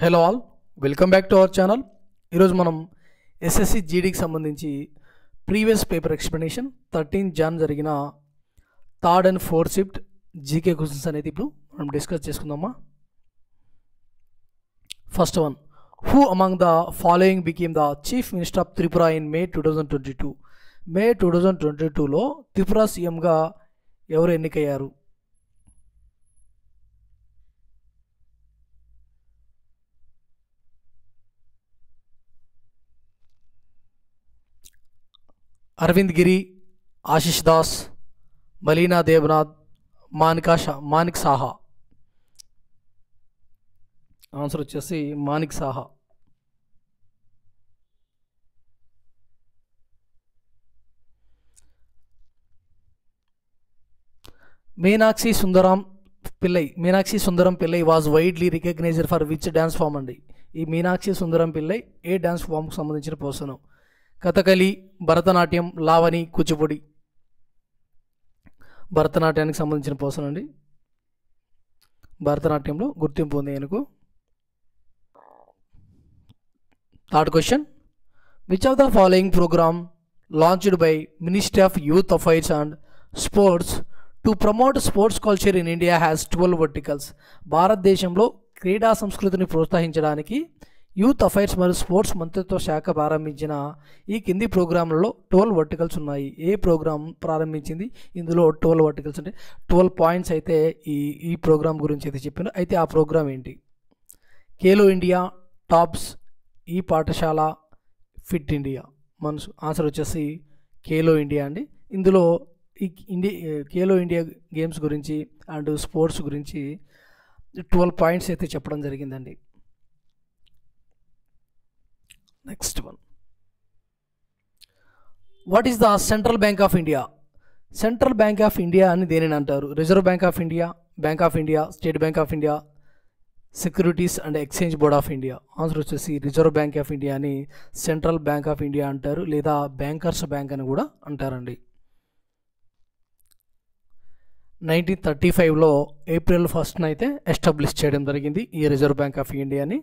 Hello all welcome back to our channel ఈరోజు మనం SSC జీడీకి సంబంధించి previous paper explanation thirteen June జరిగిన third and fourth shift GK questions అనేది ఇప్పుడు మనం డిస్కస్ చేసుకుందామా first one who among the following became the chief minister of Tripura in May two thousand twenty two May two thousand twenty టూలో త్రిపుర సీఎంగా ఎవరు ఎన్నికయ్యారు Arvind Giri Ashish Das Malina Devnath Manika Shah Manik Saha answer వచ్చేసి Manik Saha Meenakshi Sundaram Pillai Meenakshi Sundaram Pillai was widely recognized for which dance form అండి ఈ మీనాక్షి సుందరం పిల్లై ఏ డ్యాన్స్ ఫామ్కి సంబంధించిన పర్సన్ కథకళి భరతనాట్యం లావణి కూచిపూడి భరతనాట్యానికి సంబంధించిన పర్సన్ అండి భరతనాట్యంలో గుర్తింపు ఉంది ఆయనకు third question which of the following program launched by ministry of youth affairs and sports to promote sports culture in India has twelve verticals భారతదేశంలో క్రీడా సంస్కృతిని ప్రోత్సహించడానికి యూత్ అఫైర్స్ మరియు స్పోర్ట్స్ మంత్రిత్వ శాఖ ప్రారంభించిన ఈ కింది ప్రోగ్రాంలలో ట్వెల్వ్ వర్టికల్స్ ఉన్నాయి ఏ ప్రోగ్రామ్ ప్రారంభించింది ఇందులో ట్వెల్వ్ వర్టికల్స్ అంటే ట్వెల్వ్ పాయింట్స్ అయితే ఈ ఈ ప్రోగ్రామ్ గురించి అయితే చెప్పాను అయితే ఆ ప్రోగ్రామ్ ఏంటి ఖేలో ఇండియా టాప్స్ ఈ పాఠశాల ఫిట్ ఇండియా మనసు ఆన్సర్ వచ్చేసి ఖేలో ఇండియా అండి ఇందులో ఈ ఇండియా ఖేలో ఇండియా గేమ్స్ గురించి అండ్ స్పోర్ట్స్ గురించి ట్వెల్వ్ పాయింట్స్ అయితే చెప్పడం జరిగిందండి next one what is the central bank of India central bank of India అని దేనిని అంటారు reserve bank of India bank of India state bank of India securities and exchange board of India answer వచ్చేసి reserve bank of India అని central bank of India అంటారు లేదా bankers bank అని కూడా అంటారండి నైన్టీన్ థర్టీ ఫైవ్లో ఏప్రిల్ ఫస్ట్న అయితే ఎస్టాబ్లిష్ చేయడం జరిగింది ఈ రిజర్వ్ బ్యాంక్ ఆఫ్ ఇండియాని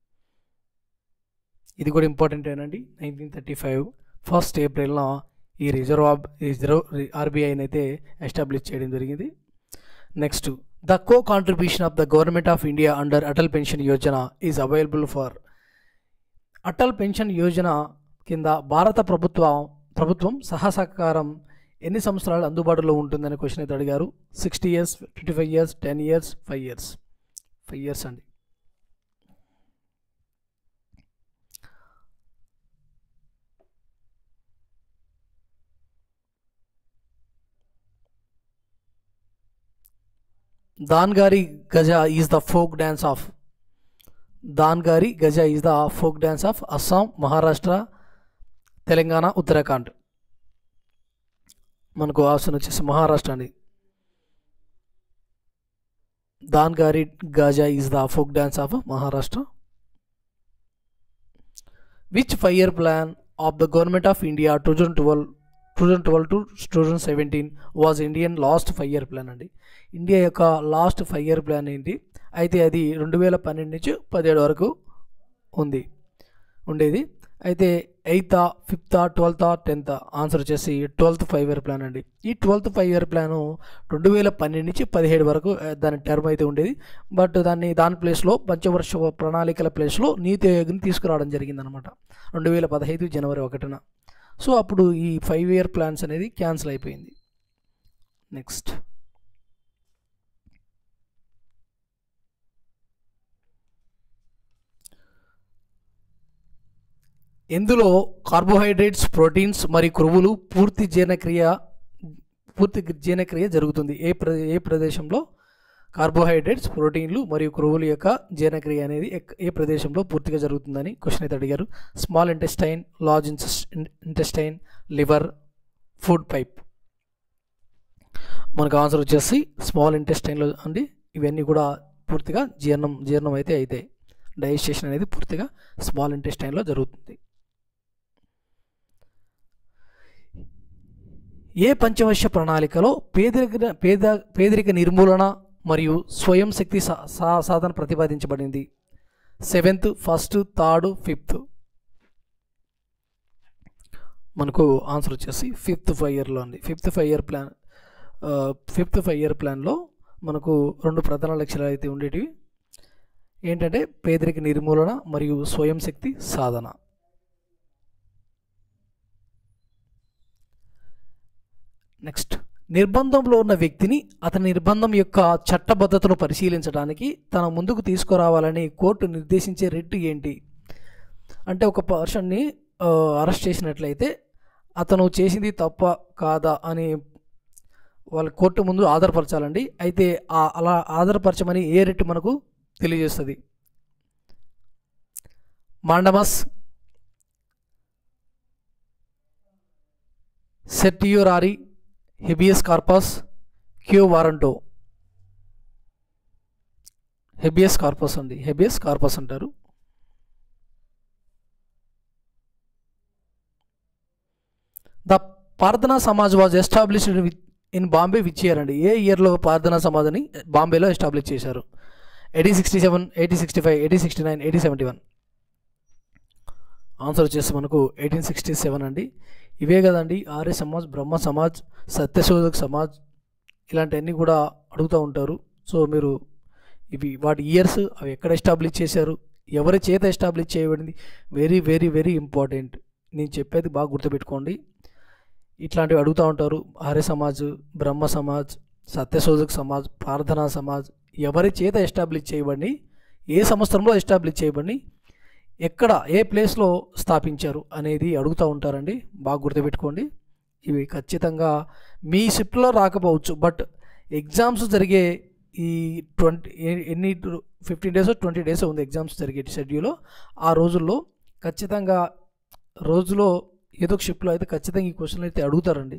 ఇది కూడా ఇంపార్టెంట్ ఏనండి నైన్టీన్ థర్టీ ఫైవ్ ఫస్ట్ ఏప్రిల్న ఈ రిజర్వ్ రిజర్వ్ ఆర్బీఐని అయితే ఎస్టాబ్లిష్ చేయడం జరిగింది next the co contribution of the government of India under Atal pension Yojana is available for Atal pension Yojana కింద భారత ప్రభుత్వ ప్రభుత్వం సహసహకారం ఎన్ని సంవత్సరాలు అందుబాటులో ఉంటుందని క్వశ్చన్ అయితే అడిగారు sixty years fifty five years ten years five years five years అండి Dhangari Gaja is the folk dance of Dhangari Gaja is the folk dance of Assam Maharashtra Telangana Uttarakhand మనకు ఆప్షన్ వచ్చేసి మహారాష్ట్ర అండి Dhangari Gaja is the folk dance of Maharashtra which five year plan of the government of India two thousand twelve two thousand twelve to two thousand seventeen was Indian last five year plan అండి India యొక్క last five year plan ఏంటి అయితే అది రెండు వేల పన్నెండు నుంచి పదిహేడు వరకు ఉంది ఉండేది అయితే eighth fifth twelfth tenth answer వచ్చేసి ట్వెల్త్ ఫైవ్ ఇయర్ ప్లాన్ అండి ఈ ట్వెల్త్ ఫైవ్ ఇయర్ ప్లాను రెండు వేల పన్నెండు నుంచి పదిహేడు వరకు దాని టర్మ్ అయితే ఉండేది బట్ దాన్ని దాని ప్లేస్లో పంచవర్ష ప్రణాళికల ప్లేస్లో నీతి ఆయోగ్ని తీసుకురావడం జరిగిందనమాట రెండు వేల పదహైదు జనవరి ఒకటిన సో అప్పుడు ఈ ఫైవ్ ఇయర్ ప్లాన్స్ అనేది క్యాన్సిల్ అయిపోయింది నెక్స్ట్ ఇందులో కార్బోహైడ్రేట్స్ ప్రోటీన్స్ మరియు క్రొవ్వులు పూర్తి జీర్ణక్రియ పూర్తి జీర్ణక్రియ జరుగుతుంది ఏ ప్ర ఏ ప్రదేశంలో కార్బోహైడ్రేట్స్ ప్రోటీన్లు మరియు క్రొవ్వుల యొక్క జీర్ణక్రియ అనేది ఏ ప్రదేశంలో పూర్తిగా జరుగుతుందని క్వశ్చన్ అయితే అడిగారు small intestine large intestine liver food pipe మనకు ఆన్సర్ వచ్చేసి స్మాల్ ఇంటెస్టైన్లో అండి ఇవన్నీ కూడా పూర్తిగా జీర్ణం జీర్ణం అయితే అవుతాయి డైజెషన్ అనేది పూర్తిగా స్మాల్ ఇంటెస్టైన్లో జరుగుతుంది ఏ పంచవర్ష ప్రణాళికలో పేదరిక పేద పేదరిక నిర్మూలన మరియు స్వయం శక్తి సా సా- సాధన ప్రతిపాదించబడింది సెవెంత్ ఫస్ట్ థర్డ్ ఫిఫ్త్ మనకు ఆన్సర్ వచ్చేసి ఫిఫ్త్ ఫైవ్ ఇయర్లో ఉంది fifth five year plan fifth five year ప్లాన్లో మనకు రెండు ప్రధాన లక్ష్యాలు అయితే ఉండేటివి ఏంటంటే పేదరిక నిర్మూలన మరియు స్వయం శక్తి సాధన నెక్స్ట్ నిర్బంధంలో ఉన్న వ్యక్తిని అతని నిర్బంధం యొక్క చట్టబద్ధతను పరిశీలించడానికి తన ముందుకు తీసుకురావాలని కోర్టు నిర్దేశించే రెట్టు ఏంటి అంటే ఒక పర్సన్ని అరెస్ట్ చేసినట్లయితే అతను చేసింది తప్ప కాదా అని వాళ్ళ కోర్టు ముందు ఆధారపరచాలండి అయితే ఆ అలా ఆధారపరచమని ఏ రెట్టు మనకు తెలియజేస్తుంది mandamus certiorari habeas corpus quo warranto habeas corpus అండి హెబియస్ కార్పస్ అంటారు the Prarthana Samaj was established in Bombay which year అండి ఏ ఇయర్లో ప్రార్థనా సమాజ్ని బాంబేలో ఎస్టాబ్లిష్ చేశారు eighteen sixty seven eighteen sixty five eighteen sixty nine eighteen seventy one answer వచ్చేసి మనకు ఎయిటీన్ సిక్స్టీ సెవెన్ అండి ఇవే కదండి ఆర్య సమాజ్ బ్రహ్మ సమాజ్ సత్యశోధక్ సమాజ్ ఇలాంటివన్నీ కూడా అడుగుతూ ఉంటారు సో మీరు ఇవి వాటి ఇయర్స్ అవి ఎక్కడ ఎస్టాబ్లిష్ చేశారు ఎవరి చేత ఎస్టాబ్లిష్ చేయబడింది వెరీ వెరీ వెరీ ఇంపార్టెంట్ నేను చెప్పేది బాగా గుర్తుపెట్టుకోండి ఇట్లాంటివి అడుగుతూ ఉంటారు ఆర్య సమాజ్ బ్రహ్మ సమాజ్ సత్యశోధక్ సమాజ్ ప్రార్థనా సమాజ్ ఎవరి చేత ఎస్టాబ్లిష్ చేయబడి ఏ సంవత్సరంలో ఎస్టాబ్లిష్ చేయబడి ఎక్కడ ఏ ప్లేస్లో స్థాపించారు అనేది అడుగుతూ ఉంటారండి బాగా గుర్తుపెట్టుకోండి ఇవి ఖచ్చితంగా మీ షిఫ్ట్లో రాకపోవచ్చు బట్ ఎగ్జామ్స్ జరిగే ఈ ట్వంటీ ఎన్ని ఫిఫ్టీన్ డేస్ ట్వంటీ డేస్ ఉంది ఎగ్జామ్స్ జరిగే షెడ్యూల్ ఆ రోజుల్లో ఖచ్చితంగా రోజులో ఏదో ఒక షిఫ్ట్లో అయితే ఖచ్చితంగా ఈ క్వశ్చన్లు అయితే అడుగుతారండి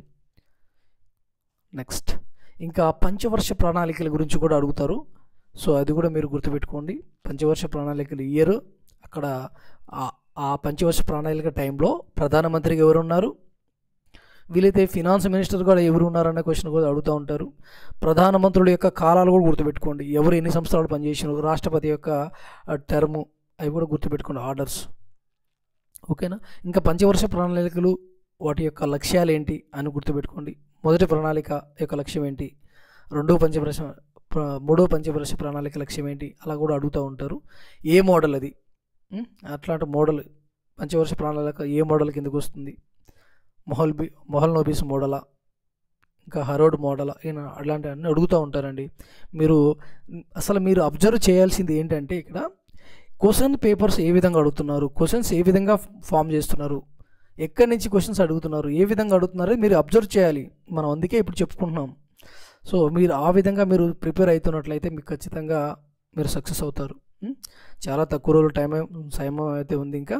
నెక్స్ట్ ఇంకా పంచవర్ష ప్రణాళికల గురించి కూడా అడుగుతారు సో అది కూడా మీరు గుర్తుపెట్టుకోండి పంచవర్ష ప్రణాళికలు ఇయర్ అక్కడ ఆ- ఆ పంచవర్ష ప్రణాళిక టైంలో ప్రధానమంత్రిగా ఎవరు ఉన్నారు వీలైతే ఫినాన్స్ మినిస్టర్ కూడా ఎవరు ఉన్నారన్న క్వశ్చన్ కూడా అడుగుతూ ఉంటారు ప్రధానమంత్రుల యొక్క కాలాలు కూడా గుర్తుపెట్టుకోండి ఎవరు ఎన్ని సంవత్సరాలు పనిచేసినారు రాష్ట్రపతి యొక్క టర్ము అవి కూడా గుర్తుపెట్టుకోండి ఆర్డర్స్ ఓకేనా ఇంకా పంచవర్ష ప్రణాళికలు వాటి యొక్క లక్ష్యాలు ఏంటి అని గుర్తుపెట్టుకోండి మొదటి ప్రణాళిక యొక్క లక్ష్యం ఏంటి రెండో పంచవర్ష ప్ర- మూడో పంచవర్ష ప్రణాళిక లక్ష్యం ఏంటి అలా కూడా అడుగుతూ ఉంటారు ఏ మోడల్ అది ఉం? అట్లాంటి మోడల్ పంచవర్ష ప్రణాళిక ఏ మోడల్ కిందకు వస్తుంది మొహల్ బి మొహల్ నోబీస్ మోడలా ఇంకా హరోడ్ మోడల్ ఈయన అట్లాంటివన్నీ అడుగుతూ ఉంటారండి మీరు అసలు మీరు అబ్జర్వ్ చేయాల్సింది ఏంటంటే ఇక్కడ క్వశ్చన్ పేపర్స్ ఏ విధంగా అడుగుతున్నారు క్వశ్చన్స్ ఏ విధంగా ఫామ్ చేస్తున్నారు ఎక్కడి నుంచి క్వశ్చన్స్ అడుగుతున్నారు ఏ విధంగా అడుగుతున్నారో మీరు అబ్జర్వ్ చేయాలి మనం అందుకే ఇప్పుడు చెప్పుకుంటున్నాం సో మీరు ఆ విధంగా మీరు ప్రిపేర్ అవుతున్నట్లయితే మీకు ఖచ్చితంగా మీరు సక్సెస్ అవుతారు ఉం? చాలా తక్కువ రోజులు టైం సమయం అయితే ఉంది ఇంకా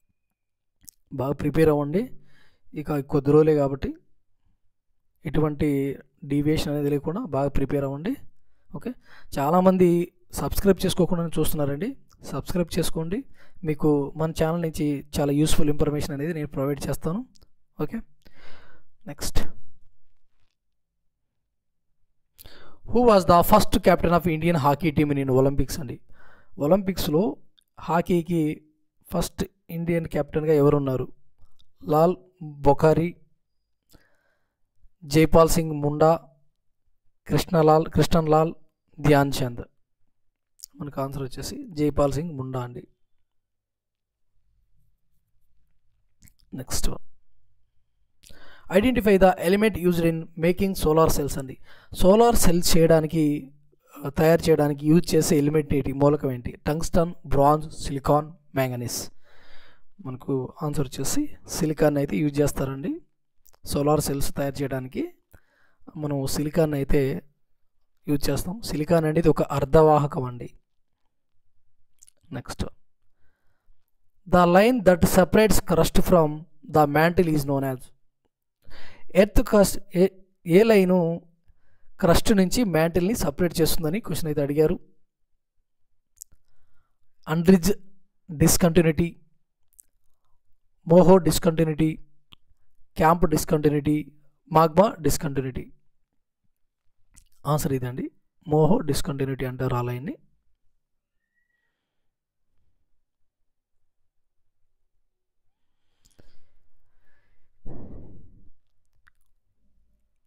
బాగా ప్రిపేర్ అవ్వండి ఇక కొద్ది రోజులే కాబట్టి ఎటువంటి డీవియేషన్ అనేది లేకుండా బాగా ప్రిపేర్ అవ్వండి ఓకే చాలామంది సబ్స్క్రైబ్ చేసుకోకుండా చూస్తున్నారండి సబ్స్క్రైబ్ చేసుకోండి మీకు మన ఛానల్ నుంచి చాలా యూస్ఫుల్ ఇన్ఫర్మేషన్ అనేది నేను ప్రొవైడ్ చేస్తాను okay next who was the first captain of Indian hockey team in Olympics అండి ఒలింపిక్స్లో హాకీకి ఫస్ట్ ఇండియన్ కెప్టెన్గా ఎవరున్నారు లాల్ బొఖారీ జైపాల్ సింగ్ ముండా కృష్ణలాల్ కృష్ణన్ లాల్ ధ్యాన్ చంద్ మనకు ఆన్సర్ వచ్చేసి జైపాల్ సింగ్ ముండా అండి next one identify the element used in making solar cells అండి సోలార్ సెల్స్ చేయడానికి ఆ, తయారు చేయడానికి యూజ్ చేసే ఎలిమెంట్ ఏంటి మూలకం ఏంటి టంగ్స్టన్ బ్రాంజ్ సిలికాన్ మ్యాంగనీస్ మనకు ఆన్సర్ వచ్చేసి సిలికాన్ అయితే యూజ్ చేస్తారండి సోలార్ సెల్స్ తయారు చేయడానికి మనం సిలికాన్ అయితే యూజ్ చేస్తాం సిలికాన్ అనేది ఒక అర్ధవాహకం అండి next the line that separates crust from the mantle is known as earth crust ఏ ఏ లైను క్రస్ట్ నుంచి మ్యాంటిల్ని సపరేట్ చేస్తుందని క్వశ్చన్ అయితే అడిగారు అండ్రిజ్ discontinuity Moho discontinuity camp discontinuity magma discontinuity answer ఇదండి మోహో డిస్కంటిన్యూటీ అంటారు ఆ లైన్ని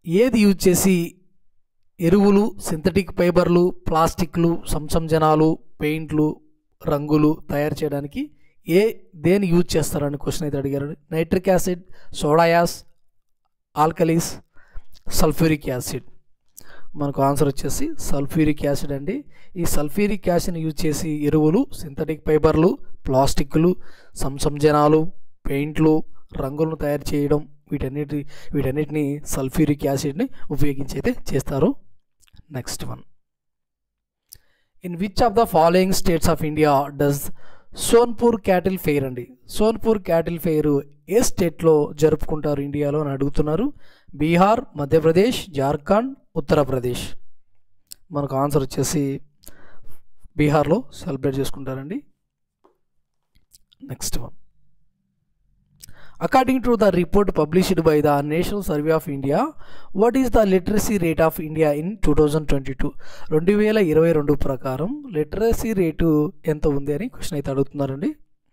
ఏది యూజ్ చేసి ఎరువులు సింథటిక్ ఫైబర్లు ప్లాస్టిక్లు సంసంజనాలు పెయింట్లు రంగులు తయారు చేయడానికి ఏ దేని యూజ్ చేస్తారని క్వశ్చన్ అయితే అడిగారు nitric acid soda ash alkalis sulphuric acid మనకు ఆన్సర్ వచ్చేసి సల్ఫ్యూరిక్ యాసిడ్ అండి ఈ సల్ఫ్యూరిక్ యాసిడ్ని యూజ్ చేసి ఎరువులు సింథటిక్ ఫైబర్లు ప్లాస్టిక్లు సంసంజనాలు పెయింట్లు రంగులను తయారు చేయడం వీటన్నిటి వీటన్నిటిని సల్ఫ్యూరిక్ యాసిడ్ని ఉపయోగించి అయితే చేస్తారు next one in which of the following states of India does Sonpur cattle fair అండి సోన్పూర్ క్యాటిల్ ఫెయిర్ ఏ స్టేట్లో జరుపుకుంటారు ఇండియాలో అని అడుగుతున్నారు బీహార్ మధ్యప్రదేశ్ జార్ఖండ్ ఉత్తరప్రదేశ్ మనకు ఆన్సర్ వచ్చేసి బీహార్లో సెలబ్రేట్ చేసుకుంటారండి next one according to the report published by the national survey of India what is the literacy rate of India in two thousand twenty two రెండు వేల ఇరవై రెండు ప్రకారం లిటరసీ రేటు ఎంత ఉంది అని క్వశ్చన్ అయితే అడుగుతున్నారండి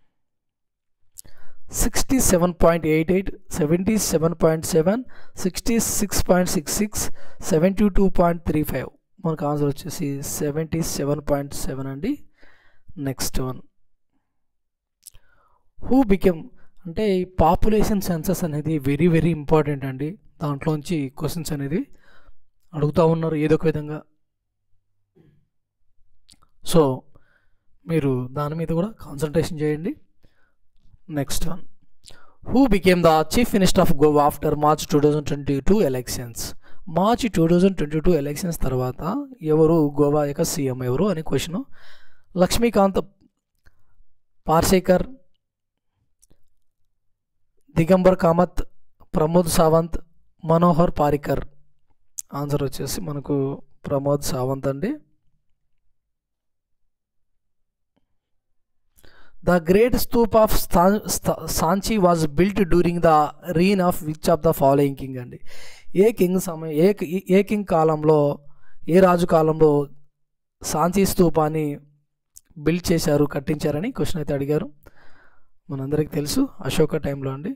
sixty seven point eight eight seventy seven point seven sixty six point six six seventy two point three five మనకు ఆన్సర్ వచ్చేసి సెవెంటీ సెవెన్ పాయింట్ సెవెన్ అండి నెక్స్ట్ వన్ హూ బికెమ్ అంటే ఈ పాపులేషన్ సెన్సస్ అనేది very very important అండి దాంట్లోంచి questions అనేది అడుగుతూ ఉన్నారు ఏదో ఒక విధంగా సో మీరు దాని మీద కూడా కాన్సన్ట్రేషన్ చేయండి next one who became the chief minister of Goa after March two thousand twenty two elections March two thousand twenty two elections తర్వాత ఎవరు గోవా యొక్క సీఎం ఎవరు అనే క్వశ్చన్ లక్ష్మీకాంత్ పార్సేకర్ దిగంబర్ కామత్ ప్రమోద్ సావంత్ మనోహర్ పారికర్ ఆన్సర్ వచ్చేసి మనకు ప్రమోద్ సావంత్ అండి the great stupa of Sanchi was built during the reign of which of the following king అండి ఏ కింగ్ సమయం ఏ ఏ కింగ్ కాలంలో ఏ రాజు కాలంలో సాంచి స్తూపాన్ని బిల్డ్ చేశారు కట్టించారని క్వశ్చన్ అయితే అడిగారు మనందరికీ తెలుసు అశోక టైంలో అండి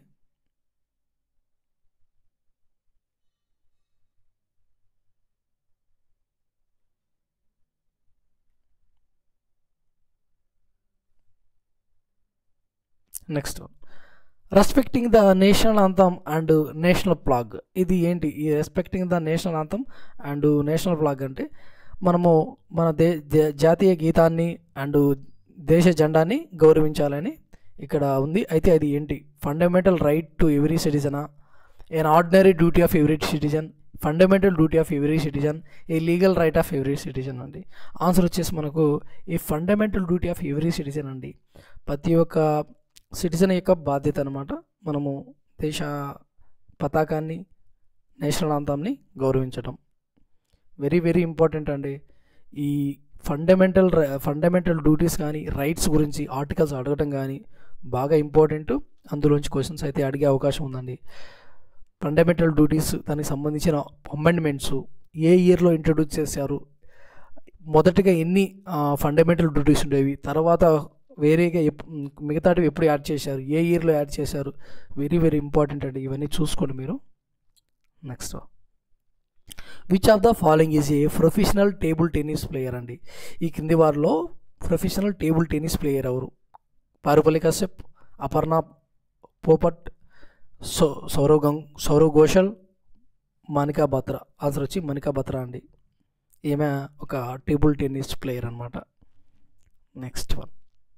next respecting the national anthem and national flag ఇది ఏంటి ఈ respecting the national anthem and national flag అంటే మనము మన దే దే- జాతీయ గీతాన్ని అండ్ దేశ జెండాని గౌరవించాలని ఇక్కడ ఉంది అయితే అది ఏంటి ఫండమెంటల్ రైట్ టు ఎవ్రీ సిటిజనా an ordinary duty of every citizen fundamental duty of every citizen a legal right of every citizen అండి ఆన్సర్ వచ్చేసి మనకు ఈ fundamental duty of every citizen అండి ప్రతి ఒక్క సిటిజన్ యొక్క బాధ్యత అనమాట మనము దేశ పతాకాన్ని నేషనల్ అంతాన్ని గౌరవించడం వెరీ వెరీ ఇంపార్టెంట్ అండి ఈ ఫండమెంటల్ ఫండమెంటల్ డ్యూటీస్ కానీ రైట్స్ గురించి ఆర్టికల్స్ అడగటం కానీ బాగా ఇంపార్టెంట్ అందులోంచి క్వశ్చన్స్ అయితే అడిగే అవకాశం ఉందండి ఫండమెంటల్ డ్యూటీస్ దానికి సంబంధించిన అమెండ్మెంట్స్ ఏ ఇయర్లో ఇంట్రడ్యూస్ చేశారు మొదటగా ఎన్ని ఫండమెంటల్ డ్యూటీస్ ఉండేవి తర్వాత వేరేగా ఎప్ మిగతాటివి ఎప్పుడు యాడ్ చేశారు ఏ ఇయర్లో యాడ్ చేశారు వెరీ వెరీ ఇంపార్టెంట్ అండి ఇవన్నీ చూసుకోండి మీరు next which of the following is a professional table tennis player అండి ఈ కింది వారిలో ప్రొఫెషనల్ టేబుల్ టెన్నిస్ ప్లేయర్ ఎవరు పారుపల్లి కశ్యప్ అపర్ణ పోపట్ సౌ సౌరవ్ గంగ్ సౌరవ్ ఘోషల్ మనికా బత్రా ఆన్సర్ వచ్చి మనికా బత్రా అండి ఈమె ఒక టేబుల్ టెన్నిస్ ప్లేయర్ అనమాట next one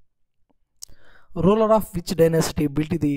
ruler of which dynasty built the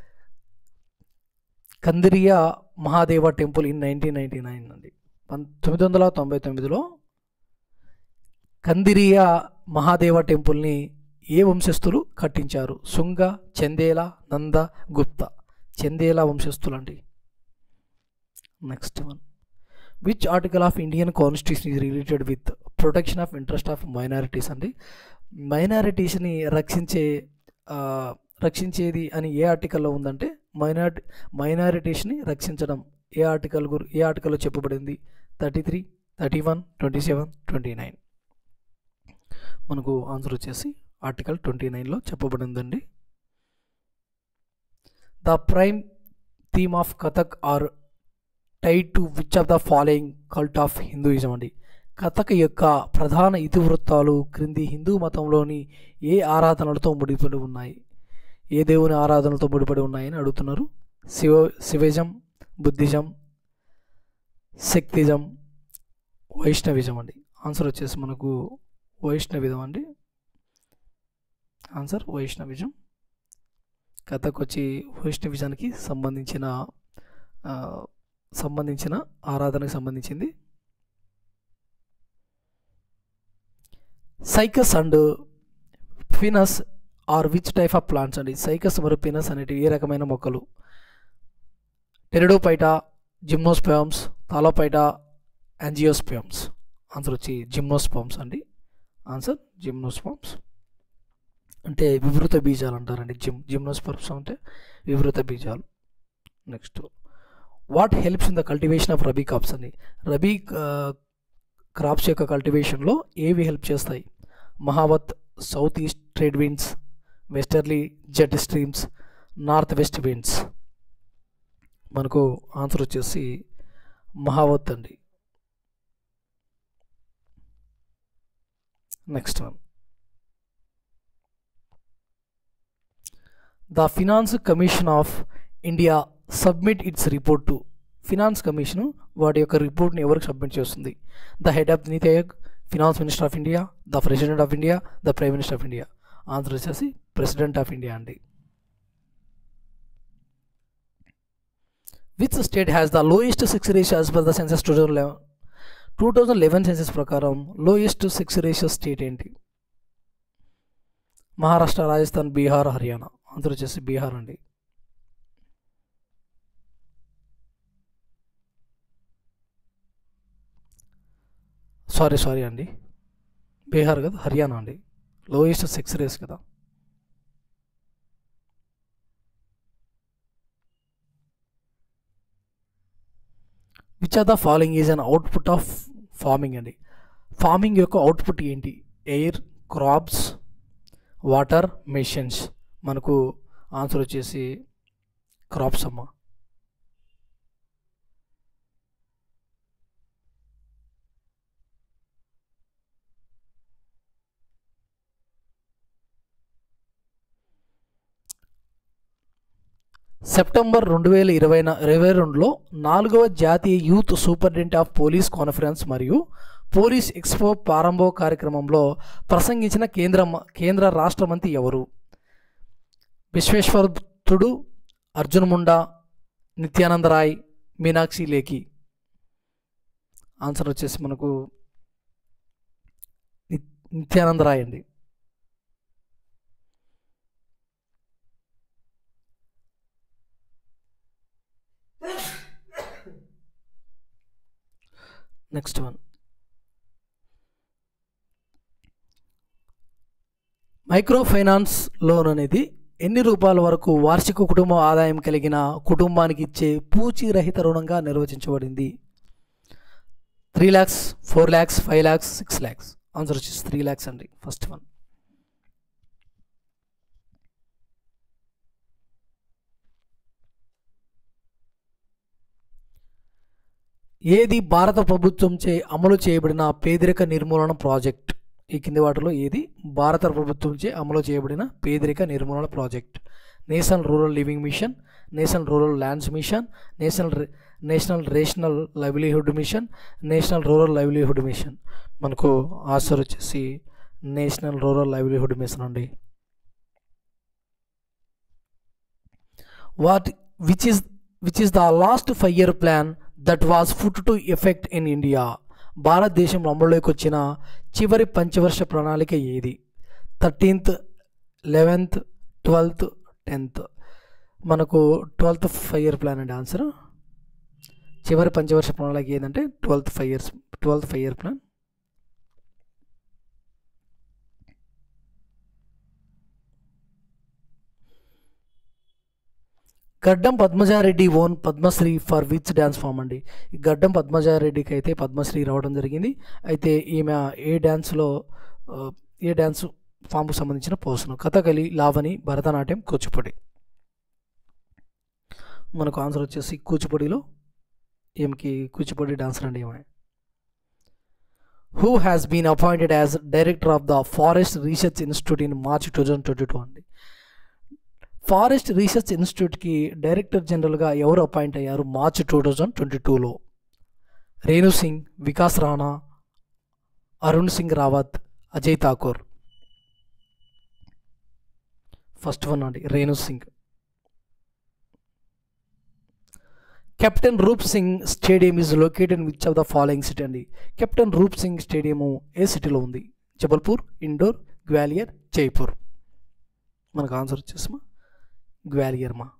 Kandariya Mahadeva temple in nineteen ninety nine అండి పంతొమ్మిది వందల తొంభై తొమ్మిదిలో కందిరియా మహాదేవ టెంపుల్ని ఏ వంశస్థులు కట్టించారు శుంగ చందేల నంద గుప్త చందేల వంశస్థులు అండి next one which article of Indian constitution is related with protection of interest of minorities అండి మైనారిటీస్ని రక్షించే ఆ, రక్షించేది అని ఏ ఆర్టికల్లో ఉందంటే మైనారిటీ మైనారిటీస్ని రక్షించడం ఏ ఆర్టికల్ గురి ఏ ఆర్టికల్లో చెప్పబడింది thirty three thirty one twenty seven twenty nine మనకు ఆన్సర్ వచ్చేసి ఆర్టికల్ ట్వంటీ నైన్లో చెప్పబడిందండి the prime theme of Kathak are tied to which of the following cult of Hinduism అండి కథక్ యొక్క ప్రధాన ఇతివృత్తాలు క్రింది హిందూ మతంలోని ఏ ఆరాధనలతో ముడిపడి ఉన్నాయి ఏ దేవుని ఆరాధనలతో ముడిపడి ఉన్నాయని అడుగుతున్నారు Shiva Shaivism Buddhism Shaktism Vaishnavism అండి ఆన్సర్ వచ్చేసి మనకు వైష్ణవిజం అండి ఆన్సర్ వైష్ణవిజం కథకు వచ్చి వైష్ణవిజానికి సంబంధించిన ఆ, సంబంధించిన ఆరాధనకు సంబంధించింది Cycas and Pinus are which type of plants అండి సైకస్ మరియు పినస్ అనేటివి ఏ రకమైన మొక్కలు Pteridophyta gymnosperms Thallophyta angiosperms answer వచ్చి జిమ్నోస్పమ్స్ అండి ఆన్సర్ జిమ్నోస్పమ్స్ అంటే వివృత బీజాలు అంటారండి జిమ్ జిమ్నోస్పర్మ్స్ అంటే వివృత బీజాలు next what helps in the cultivation of rabi crops అండి రబీ క్రాప్స్ యొక్క కల్టివేషన్లో ఏవి హెల్ప్ చేస్తాయి Mahawat south east trade winds westerly jet streams north west winds మనకు ఆన్సర్ వచ్చేసి మహావత్ అండి next one the finance commission of India submit its report to finance commission వాటి యొక్క రిపోర్ట్ని ఎవరికి సబ్మిట్ చేస్తుంది the head of NITI Aayog finance minister of India the president of India the prime minister of India answer వచ్చేసి president of India అండి which state has the lowest sex ratio as per the census two thousand eleven two thousand eleven census ప్రకారం lowest sex ratio state ఏంటి Maharashtra Rajasthan Bihar Haryana answer వచ్చేసి బీహార్ అండి sorry sorry అండి బీహార్ కదా హర్యానా అండి lowest sex race కదా which are the following is an output of farming అండి farming యొక్క అవుట్పుట్ ఏంటి ఎయిర్ క్రాప్స్ వాటర్ మెషిన్స్ మనకు ఆన్సర్ వచ్చేసి క్రాప్స్ అమ్మ సెప్టెంబర్ రెండు వేల ఇరవై ఇరవై రెండులో నాలుగవ జాతీయ youth superintendent of police conference మరియు పోలీస్ ఎక్స్పో ప్రారంభ కార్యక్రమంలో ప్రసంగించిన కేంద్ర మ- కేంద్ర రాష్ట్ర మంత్రి ఎవరు విశ్వేశ్వరుడు అర్జున్ ముండా నిత్యానంద రాయ్ మీనాక్షి లేఖి ఆన్సర్ వచ్చేసి మనకు ని- నిత్యానంద రాయ్ అండి next one micro finance loan అనేది ఎన్ని రూపాయల వరకు వార్షిక కుటుంబ ఆదాయం కలిగిన కుటుంబానికి ఇచ్చే పూచీరహిత రుణంగా నిర్వచించబడింది three lakhs four lakhs five lakhs six lakhs answer వచ్చేసి త్రీ ల్యాక్స్ అండి ఫస్ట్ వన్ ఏది భారత ప్రభుత్వంచే అమలు చేయబడిన పేదరిక నిర్మూలన ప్రాజెక్ట్ ఈ కింది వాటిలో ఏది భారత ప్రభుత్వంచే అమలు చేయబడిన పేదరిక నిర్మూలన project national rural living mission national rural lands mission national రే- national rational livelihood mission national rural livelihood mission మనకు ఆన్సర్ వచ్చేసి నేషనల్ రూరల్ లైవ్లీహుడ్ మిషన్ అండి what which is which is the last five year plan that was put to effect in India భారతదేశంలో అమలులోకి వచ్చిన చివరి పంచవర్ష ప్రణాళిక ఏది థర్టీన్త్ లెవెన్త్ ట్వెల్త్ టెన్త్ మనకు ట్వెల్త్ ఫైవ్ ఇయర్ ప్లాన్ అండి ఆన్సర్ చివరి పంచవర్ష ప్రణాళిక ఏదంటే twelfth five years twelfth five year plan Gaddam Padmaja Reddy won Padma Shri for which dance form అండి ఈ గడ్డం పద్మజారెడ్డికి అయితే పద్మశ్రీ రావడం జరిగింది అయితే ఈమె ఏ డ్యాన్స్లో ఆ, ఏ డ్యాన్స్ ఫామ్కు సంబంధించిన పోసను కథకలి లావణి భరతనాట్యం కూచిపూడి మనకు ఆన్సర్ వచ్చేసి కూచిపూడిలో ఈమెకి కూచిపూడి డాన్సర్ అండి ఈమె who has been appointed as director of the forest research institute in March two thousand twenty two అండి ఫారెస్ట్ రీసెర్చ్ ఇన్స్టిట్యూట్కి డైరెక్టర్ జనరల్గా ఎవరు అపాయింట్ అయ్యారు మార్చ్ టూ థౌజండ్ ట్వంటీ టూలో రేణు సింగ్ వికాస్ రాణా అరుణ్ సింగ్ రావత్ అజయ్ ఠాకూర్ ఫస్ట్ వన్ అండి Renu Singh captain Roop Singh stadium is located which of the following city అండి captain Roop Singh stadium ఏ సిటీలో ఉంది జబల్పూర్ ఇండోర్ గ్వాలియర్ జైపూర్ మనకు ఆన్సర్ వచ్చేసమా గ్వాలియర్ మా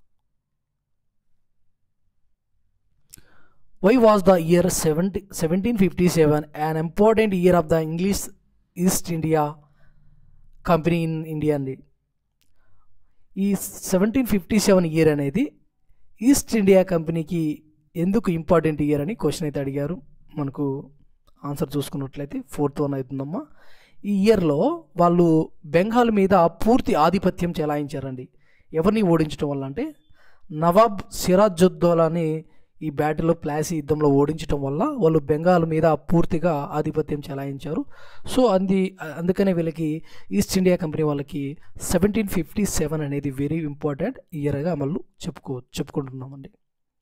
why was the year seventy seventeen fifty seven an important year of the English East India company in India అండి ఈ seventeen fifty seven year అనేది ఈస్ట్ ఇండియా కంపెనీకి ఎందుకు ఇంపార్టెంట్ ఇయర్ అని క్వశ్చన్ అయితే అడిగారు మనకు ఆన్సర్ చూసుకున్నట్లయితే ఫోర్త్ వన్ అవుతుందమ్మా ఈ ఇయర్లో వాళ్ళు బెంగాల్ మీద పూర్తి ఆధిపత్యం చెలాయించారండి ఎవరిని ఓడించడం వల్ల అంటే నవాబ్ సిరాజుద్దౌలాని ఈ బ్యాటిల్లో ప్లాసీ యుద్ధంలో ఓడించడం వల్ల వాళ్ళు బెంగాల్ మీద పూర్తిగా ఆధిపత్యం చెలాయించారు సో అంది అందుకనే వీళ్ళకి ఈస్ట్ ఇండియా కంపెనీ వాళ్ళకి సెవెంటీన్ ఫిఫ్టీ సెవెన్ అనేది వెరీ ఇంపార్టెంట్ ఇయర్గా మళ్ళీ చెప్పుకో చెప్పుకుంటున్నామండి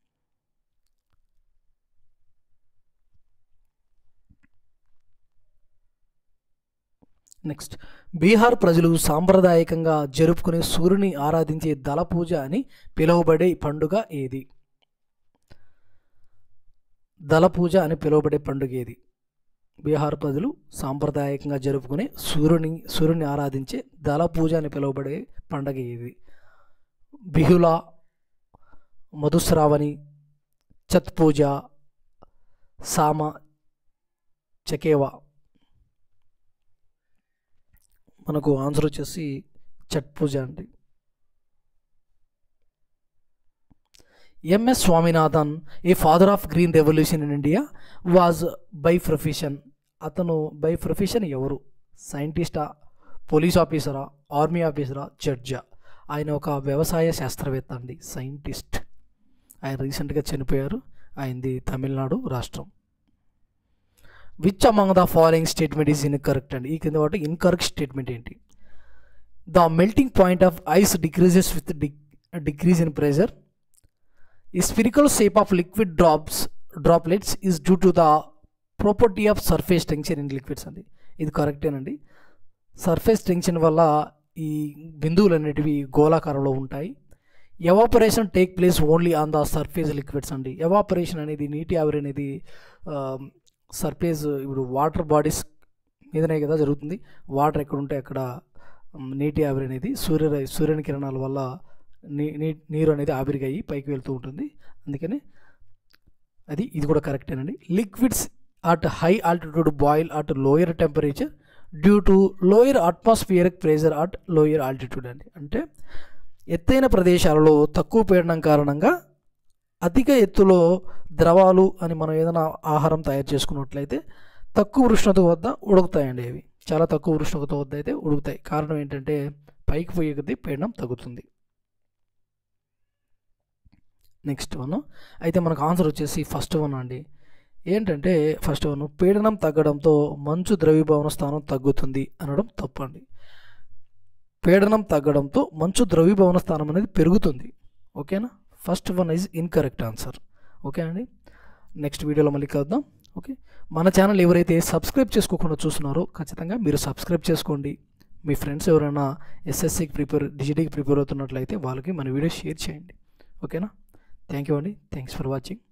నెక్స్ట్ బీహార్ ప్రజలు సాంప్రదాయకంగా జరుపుకునే సూర్యుని ఆరాధించే దళ పూజ అని పిలువబడే పండుగ ఏది దళ పూజ అని పిలువబడే పండుగ ఏది బీహార్ ప్రజలు సాంప్రదాయకంగా జరుపుకునే సూర్యుని సూర్యుని ఆరాధించే దళ పూజ అని పిలువబడే పండుగ ఏది బిహులా మధుశ్రావణి చత్ పూజ సామ చకేవా మనకు ఆన్సర్ వచ్చేసి చట్ పూజ అండి MS Swaminathan a father of green revolution in India was by profession అతను బై ప్రొఫెషన్ ఎవరు సైంటిస్టా పోలీస్ ఆఫీసరా ఆర్మీ ఆఫీసరా జడ్జా ఆయన ఒక వ్యవసాయ శాస్త్రవేత్త అండి సైంటిస్ట్ ఆయన రీసెంట్గా చనిపోయారు ఆయనది తమిళనాడు రాష్ట్రం which among the following statement is incorrect అండి ఈ కింద వాటి ఇన్కరెక్ట్ స్టేట్మెంట్ ఏంటి the melting point of ice decreases with decrease in pressure ఈ spherical shape of liquid drops droplets is due to the property of surface tension in liquids అండి ఇది కరెక్టేనండి surface tension వల్ల ఈ బిందువులు అనేటివి గోళాకారంలో ఉంటాయి evaporation take place only on the surface liquids అండి ఎవాపరేషన్ అనేది నీటి ఆవిరి అనేది సర్ఫేస్ ఇప్పుడు వాటర్ బాడీస్ మీదనే కదా జరుగుతుంది వాటర్ ఎక్కడ ఉంటే అక్కడ మ్, నీటి ఆవిరి అనేది సూర్య సూర్యుని కిరణాల వల్ల నీ నీ- నీరు అనేది ఆవిరిగా అయ్యి పైకి వెళ్తూ ఉంటుంది అందుకని అది ఇది కూడా కరెక్టేనండి liquids at high altitude boil at lower temperature due to lower atmospheric pressure at lower altitude అండి అంటే ఎత్తైన ప్రదేశాలలో తక్కువ పీడనం కారణంగా అధిక ఎత్తులో ద్రవాలు అని మనం ఏదైనా ఆహారం తయారు చేసుకున్నట్లయితే తక్కువ ఉష్ణోగ్రత వద్ద ఉడుకుతాయండి అవి చాలా తక్కువ ఉష్ణోగ్రత వద్ద అయితే ఉడుకుతాయి కారణం ఏంటంటే పైకి పోయే కొద్దీ పీడనం తగ్గుతుంది నెక్స్ట్ వన్ అయితే మనకు ఆన్సర్ వచ్చేసి ఫస్ట్ వన్ అండి ఏంటంటే ఫస్ట్ వన్ పీడనం తగ్గడంతో మంచు ద్రవీభవన స్థానం తగ్గుతుంది అనడం తప్పండి పీడనం తగ్గడంతో మంచు ద్రవీభవన స్థానం అనేది పెరుగుతుంది ఓకేనా first one is incorrect answer okay అండి నెక్స్ట్ వీడియోలో మళ్ళీ కలుద్దాం ఓకే మన ఛానల్ ఎవరైతే సబ్స్క్రైబ్ చేసుకోకుండా చూస్తున్నారో ఖచ్చితంగా మీరు సబ్స్క్రైబ్ చేసుకోండి మీ ఫ్రెండ్స్ ఎవరైనా ఎస్ఎస్సికి ప్రిపేర్ డిజిటీకి ప్రిపేర్ అవుతున్నట్లయితే వాళ్ళకి మన వీడియో షేర్ చేయండి ఓకేనా థ్యాంక్ యూ అండి థ్యాంక్స్ ఫర్ వాచింగ్